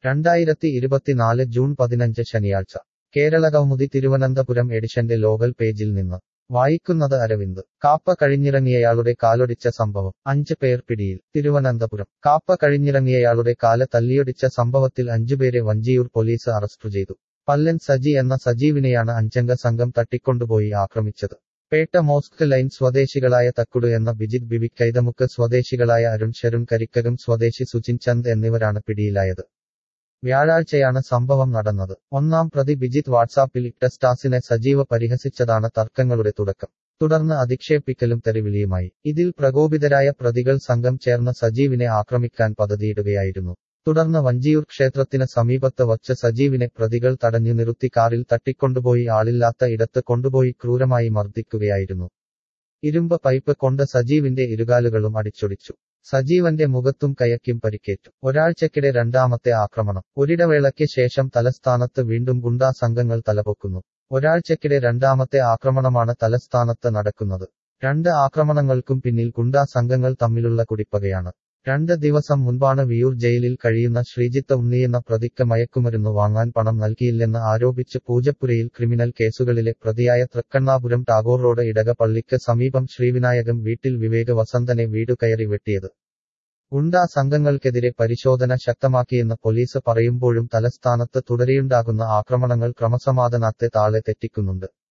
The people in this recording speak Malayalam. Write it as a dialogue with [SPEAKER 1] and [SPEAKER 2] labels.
[SPEAKER 1] രണ്ടായിരത്തി ഇരുപത്തിനാല് ജൂൺ പതിനഞ്ച് ശനിയാഴ്ച കേരളകൗമുദി തിരുവനന്തപുരം എഡിഷന്റെ ലോകൽ പേജിൽ നിന്ന് വായിക്കുന്നത് അരവിന്ദ് കാപ്പ കഴിഞ്ഞിറങ്ങിയയാളുടെ കാലൊടിച്ച സംഭവം അഞ്ച് പേർ പിടിയിൽ തിരുവനന്തപുരം കാപ്പ കഴിഞ്ഞിറങ്ങിയയാളുടെ കാല് തല്ലിയൊടിച്ച സംഭവത്തിൽ അഞ്ചുപേരെ വഞ്ചിയൂർ പോലീസ് അറസ്റ്റു ചെയ്തു പല്ലൻ സജി എന്ന സജീവിനെയാണ് അഞ്ചംഗ സംഘം തട്ടിക്കൊണ്ടുപോയി ആക്രമിച്ചത് പേട്ട മോസ്ക് ലൈൻ സ്വദേശികളായ തക്കുടു എന്ന ബിജിത് ബിബി കൈതമുക്ക് സ്വദേശികളായ അരുൺ ഷരുൺ കരിക്കകം സ്വദേശി സുചിൻ ചന്ദ് എന്നിവരാണ് പിടിയിലായത് വ്യാഴാഴ്ചയാണ് സംഭവം നടന്നത് ഒന്നാം പ്രതി ബിജിത് വാട്സാപ്പിൽ ഇട്ട സ്റ്റാസിനെ സജീവ പരിഹസിച്ചതാണ് തർക്കങ്ങളുടെ തുടക്കം തുടർന്ന് അധിക്ഷേപിക്കലും തെറിവിളിയുമായി ഇതിൽ പ്രകോപിതരായ പ്രതികൾ സംഘം ചേർന്ന് സജീവിനെ ആക്രമിക്കാൻ പദ്ധതിയിടുകയായിരുന്നു തുടർന്ന് വഞ്ചിയൂർ ക്ഷേത്രത്തിന് സമീപത്ത് വച്ച് സജീവിനെ പ്രതികൾ തടഞ്ഞു നിർത്തി കാറിൽ തട്ടിക്കൊണ്ടുപോയി ആളില്ലാത്ത ഇടത്ത് കൊണ്ടുപോയി ക്രൂരമായി മർദ്ദിക്കുകയായിരുന്നു ഇരുമ്പ് പൈപ്പ് കൊണ്ട് സജീവിന്റെ ഇരുകാലുകളും അടിച്ചൊടിച്ചു സജീവന്റെ മുഖത്തും കയക്കും പരിക്കേറ്റു ഒരാഴ്ചക്കിടെ രണ്ടാമത്തെ ആക്രമണം ഒരിടവേളയ്ക്ക് ശേഷം തലസ്ഥാനത്ത് വീണ്ടും ഗുണ്ടാ സംഘങ്ങൾ തലപൊക്കുന്നു ഒരാഴ്ചക്കിടെ രണ്ടാമത്തെ ആക്രമണമാണ് തലസ്ഥാനത്ത് നടക്കുന്നത് രണ്ട് ആക്രമണങ്ങൾക്കും പിന്നിൽ ഗുണ്ടാ സംഘങ്ങൾ തമ്മിലുള്ള കുടിപ്പകയാണ് രണ്ട് ദിവസം മുൻപാണ് വിയൂർ ജയിലിൽ കഴിയുന്ന ശ്രീജിത്ത് ഉണ്ണിയെന്ന പ്രതിക്ക് മയക്കുമരുന്ന് വാങ്ങാൻ പണം നൽകിയില്ലെന്ന് ആരോപിച്ച് പൂജപ്പുരയിൽ ക്രിമിനൽ കേസുകളിലെ പ്രതിയായ തൃക്കണ്ണാപുരം ടാഗോർ റോഡ് ഇടക പള്ളിക്ക് സമീപം ശ്രീവിനായകം വീട്ടിൽ വിവേക് വസന്തനെ വീടു കയറി വെട്ടിയത് ഗുണ്ടാ സംഘങ്ങൾക്കെതിരെ പരിശോധന ശക്തമാക്കിയെന്ന് പോലീസ് പറയുമ്പോഴും തലസ്ഥാനത്ത് തുടരെയുണ്ടാകുന്ന ആക്രമണങ്ങൾ ക്രമസമാധാനത്തെ താളെ തെറ്റിക്കുന്നുണ്ട്